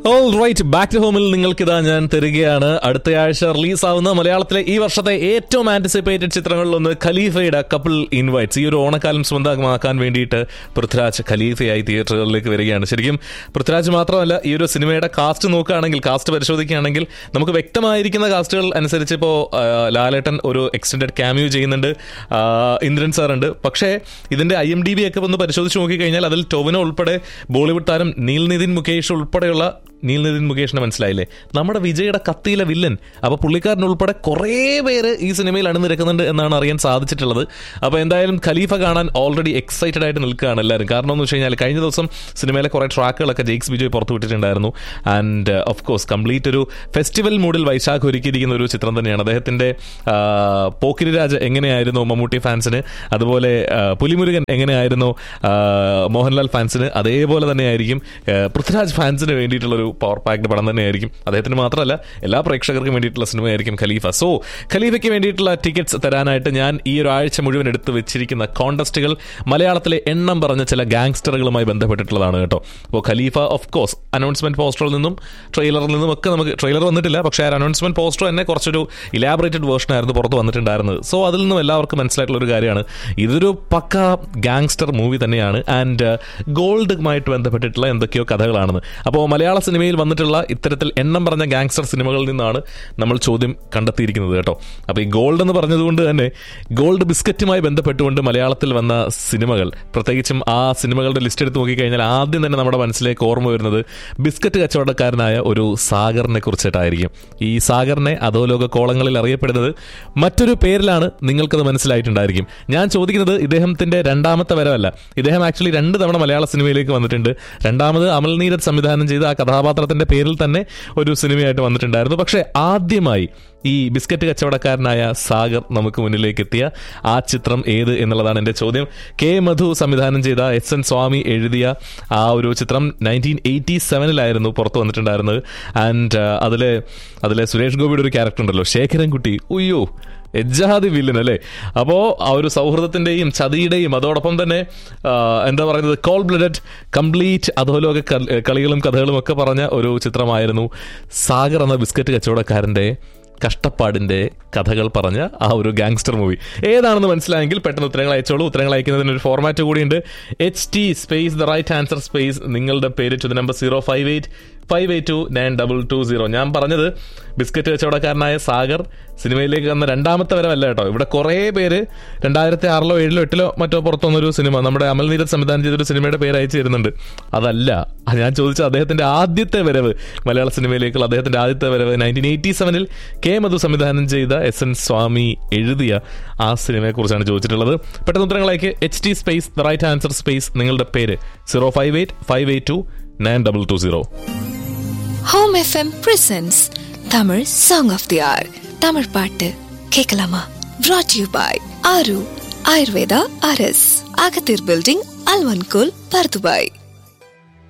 all right back to ഹോമിൽ നിങ്ങൾക്കിതാ ഞാൻ തരികയാണ് അടുത്തയാഴ്ച റിലീസ് ആവുന്ന മലയാളത്തിലെ ഈ വർഷത്തെ ഏറ്റവും ആന്റിസിപ്പേറ്റഡ് ചിത്രങ്ങളിലൊന്ന് ഖലീഫയുടെ കപ്പിൾ ഇൻവൈറ്റ്സ് ഈ ഒരു ഓണക്കാലം സ്വന്തമാക്കാൻ വേണ്ടിയിട്ട് പൃഥ്വിരാജ് ഖലീഫയായി തിയേറ്ററുകളിലേക്ക് വരികയാണ് ശരിക്കും പൃഥ്വിരാജ് മാത്രമല്ല ഈ ഒരു സിനിമയുടെ കാസ്റ്റ് നോക്കുകയാണെങ്കിൽ കാസ്റ്റ് പരിശോധിക്കുകയാണെങ്കിൽ നമുക്ക് വ്യക്തമായിരിക്കുന്ന കാസ്റ്റുകൾ അനുസരിച്ച് ഇപ്പോൾ ലാലേട്ടൻ ഒരു എക്സ്റ്റൻഡഡ് ക്യാമിയോ ചെയ്യുന്നുണ്ട് ആ, ഇന്ദ്രൻ സാർ ഉണ്ട് പക്ഷേ ഇതിന്റെ ഐ എം ഡി ബി ഒക്കെ ഒന്ന് പരിശോധിച്ച് നോക്കിക്കഴിഞ്ഞാൽ അതിൽ ടൊവിനോ ഉൾപ്പെടെ ബോളിവുഡ് താരം നീൽ നിതിൻ മുകേഷ് ഉൾപ്പെടെയുള്ള നീൽ നിതിൻ മുകേഷിനെ മനസ്സിലായില്ലേ നമ്മുടെ വിജയുടെ കത്തിയിലെ വില്ലൻ അപ്പൊ പുള്ളിക്കാരൻ ഉൾപ്പെടെ കുറേ പേര് ഈ സിനിമയിൽ അണിനിരക്കുന്നുണ്ട് എന്നാണ് അറിയാൻ സാധിച്ചിട്ടുള്ളത് അപ്പൊ എന്തായാലും ഖലീഫ കാണാൻ ഓൾറെഡി എക്സൈറ്റഡ് ആയിട്ട് നിൽക്കുകയാണ് എല്ലാവരും കാരണം എന്ന് വെച്ച് കഴിഞ്ഞാൽ കഴിഞ്ഞ ദിവസം സിനിമയിലെ കുറേ ട്രാക്കുകളൊക്കെ ജെയ്ക്സ് ബിജോയ് പുറത്തു വിട്ടിട്ടുണ്ടായിരുന്നു ആൻഡ് ഓഫ് കോഴ്സ് കംപ്ലീറ്റ് ഒരു ഫെസ്റ്റിവൽ മൂഡിൽ വൈശാഖ് ഒരുക്കിയിരിക്കുന്ന ഒരു ചിത്രം തന്നെയാണ് അദ്ദേഹത്തിന്റെ ആ, പോക്കിരി രാജ എങ്ങനെയായിരുന്നു മമ്മൂട്ടി ഫാൻസിന് അതുപോലെ ആ, പുലിമുരുകൻ എങ്ങനെയായിരുന്നു ആ, മോഹൻലാൽ ഫാൻസിന് അതേപോലെ തന്നെയായിരിക്കും ആ, പൃഥ്വിരാജ് ഫാൻസിന് വേണ്ടിയിട്ടുള്ള ഒരു പവർ പാക്ഡ് പടം തന്നെയായിരിക്കും അദ്ദേഹത്തിന് മാത്രമല്ല എല്ലാ പ്രേക്ഷകർക്കും വേണ്ടിയിട്ടുള്ള സിനിമയായിരിക്കും ഖലീഫ സോ ഖലീഫയ്ക്ക് വേണ്ടിയിട്ടുള്ള ടിക്കറ്റ്സ് തരാനായിട്ട് ഞാൻ ഈ ഒരു ആഴ്ച മുഴുവൻ എടുത്ത് വെച്ചിരിക്കുന്ന കോണ്ടസ്റ്റുകൾ മലയാളത്തിലെ എണ്ണം പറഞ്ഞ ചില ഗാങ്സ്റ്ററുകളുമായി ബന്ധപ്പെട്ടിട്ടുള്ളതാണ് കേട്ടോ അപ്പോൾ ഖലീഫ ഓഫ് കോഴ്സ് അനൗൺസ്മെന്റ് പോസ്റ്ററിൽ നിന്നും ട്രെയിലറിൽ നിന്നും ഒക്കെ നമുക്ക് ട്രെയിലർ വന്നിട്ടില്ല പക്ഷേ ആ അനൗൺസ്മെന്റ് പോസ്റ്റർ തന്നെ കുറച്ചൊരു ഇലാബറേറ്റഡ് വേർഷൻ ആയിരുന്നു പുറത്ത് വന്നിട്ടുണ്ടായിരുന്നത് സോ അതിൽ നിന്നും എല്ലാവർക്കും മനസ്സിലായിട്ടുള്ള ഒരു കാര്യമാണ് ഇതൊരു പക്ക ഗാങ്സ്റ്റർ മൂവി തന്നെയാണ് ആൻഡ് ഗോൾഡുമായിട്ട് ബന്ധപ്പെട്ടിട്ടുള്ള എന്തൊക്കെയോ കഥകളാണെന്ന് അപ്പോൾ മലയാള സിനിമയിൽ വന്നിട്ടുള്ള ഇത്തരത്തിൽ എണ്ണം പറഞ്ഞ ഗാങ്സ്റ്റർ സിനിമകളിൽ നിന്നാണ് നമ്മൾ ചോദ്യം കണ്ടെത്തിയിരിക്കുന്നത് കേട്ടോ അപ്പോൾ ഈ ഗോൾഡ് എന്ന് പറഞ്ഞതുകൊണ്ട് തന്നെ ഗോൾഡ് ബിസ്ക്കറ്റുമായി ബന്ധപ്പെട്ടുകൊണ്ട് മലയാളത്തിൽ വന്ന സിനിമകൾ പ്രത്യേകിച്ചും ആ സിനിമകളുടെ ലിസ്റ്റ് എടുത്ത് നോക്കിക്കഴിഞ്ഞാൽ ആദ്യം തന്നെ നമ്മുടെ മനസ്സിലേക്ക് ഓർമ്മ വരുന്നത് ബിസ്ക്കറ്റ് കച്ചവടക്കാരനായ ഒരു സാഗറിനെ കുറിച്ചിട്ടായിരിക്കും ഈ സാഗറിനെ അധോലോക കോളങ്ങളിൽ അറിയപ്പെടുന്നത് മറ്റൊരു പേരിലാണ് നിങ്ങൾക്കത് മനസ്സിലായിട്ടുണ്ടായിരിക്കും ഞാൻ ചോദിക്കുന്നത് ഇദ്ദേഹത്തിന്റെ രണ്ടാമത്തെ വരവല്ല ഇദ്ദേഹം ആക്ച്വലി രണ്ട് തവണ മലയാള സിനിമയിലേക്ക് വന്നിട്ടുണ്ട് രണ്ടാമത് അമൽ നീരജ് സംവിധാനം ചെയ്ത ആ കഥാപാത്രത്തിന്റെ പേരിൽ തന്നെ ഒരു സിനിമയായിട്ട് വന്നിട്ടുണ്ടായിരുന്നു പക്ഷേ ആദ്യമായി ഈ ബിസ്ക്കറ്റ് കച്ചവടക്കാരനായ സാഗർ നമുക്ക് മുന്നിലേക്ക് എത്തിയ ആ ചിത്രം ഏത് എന്നുള്ളതാണ് എൻ്റെ ചോദ്യം കെ മധു സംവിധാനം ചെയ്ത എസ് എൻ സ്വാമി എഴുതിയ ആ ഒരു ചിത്രം നയൻറ്റീൻ എയ്റ്റി സെവനിലായിരുന്നു പുറത്തു വന്നിട്ടുണ്ടായിരുന്നത് ആൻഡ് അതിലെ അതിലെ സുരേഷ് ഗോപിയുടെ ഒരു ക്യാരക്ടർ ഉണ്ടല്ലോ ശേഖരൻകുട്ടി ഉയ്യോ എജ്ജാതി വില്ലൻ അല്ലേ അപ്പോൾ ആ ഒരു സൗഹൃദത്തിന്റെയും ചതിയുടെയും അതോടൊപ്പം തന്നെ ആ, എന്താ പറയുന്നത് കോൾ ബ്ലഡഡ് കംപ്ലീറ്റ് അധോലോക കൾ- കളികളും കഥകളും ഒക്കെ പറഞ്ഞ ഒരു ചിത്രമായിരുന്നു സാഗർ എന്ന ബിസ്ക്കറ്റ് കച്ചവടക്കാരന്റെ കഷ്ടപ്പാടിന്റെ കഥകൾ പറഞ്ഞ ആ ഒരു ഗാങ്സ്റ്റർ മൂവി ഏതാണെന്ന് മനസ്സിലായെങ്കിൽ പെട്ടെന്ന് ഉത്തരങ്ങൾ അയച്ചോളൂ ഉത്തരങ്ങൾ അയക്കുന്നതിന് ഒരു ഫോർമാറ്റ് കൂടിയുണ്ട് H T space the right answer space നിങ്ങളുടെ പേര് to the number zero five eight five eight two nine double two zero ഞാൻ പറഞ്ഞത് ബിസ്ക്കറ്റ് കച്ചവടക്കാരനായ സാഗർ സിനിമയിലേക്ക് വന്ന രണ്ടാമത്തെ വരവല്ല കേട്ടോ ഇവിടെ കുറേ പേര് രണ്ടായിരത്തി ആറിലോ ഏഴിലോ എട്ടിലോ മറ്റോ പുറത്തു വന്നൊരു സിനിമ നമ്മുടെ അമൽ നീരജ് സംവിധാനം ചെയ്തൊരു സിനിമയുടെ പേര് അയച്ചു തരുന്നുണ്ട് അതല്ല അത് ഞാൻ ചോദിച്ച അദ്ദേഹത്തിന്റെ ആദ്യത്തെ വരവ് മലയാള സിനിമയിലേക്കുള്ള അദ്ദേഹത്തിന്റെ ആദ്യത്തെ വരവ് നയൻറ്റീൻ എയ്റ്റി സെവനിൽ കെ മധു സംവിധാനം ചെയ്ത എസ് എൻ സ്വാമി എഴുതിയ ആ സിനിമയെ കുറിച്ചാണ് ചോദിച്ചിട്ടുള്ളത് പെട്ടെന്ന് ഉത്തരങ്ങളേക്ക് H T space the right answer space നിങ്ങളുടെ പേര് zero five eight five eight two nine double two zero home FM presents Tamil song of the hour Tamil பாட்டு கேட்கலாமா brought யூ பாய் ஆரு ஆயுர்வேதா அரஸ் அகத்தீர் பில்டிங் அல்வன்கோல் பர்துபாய்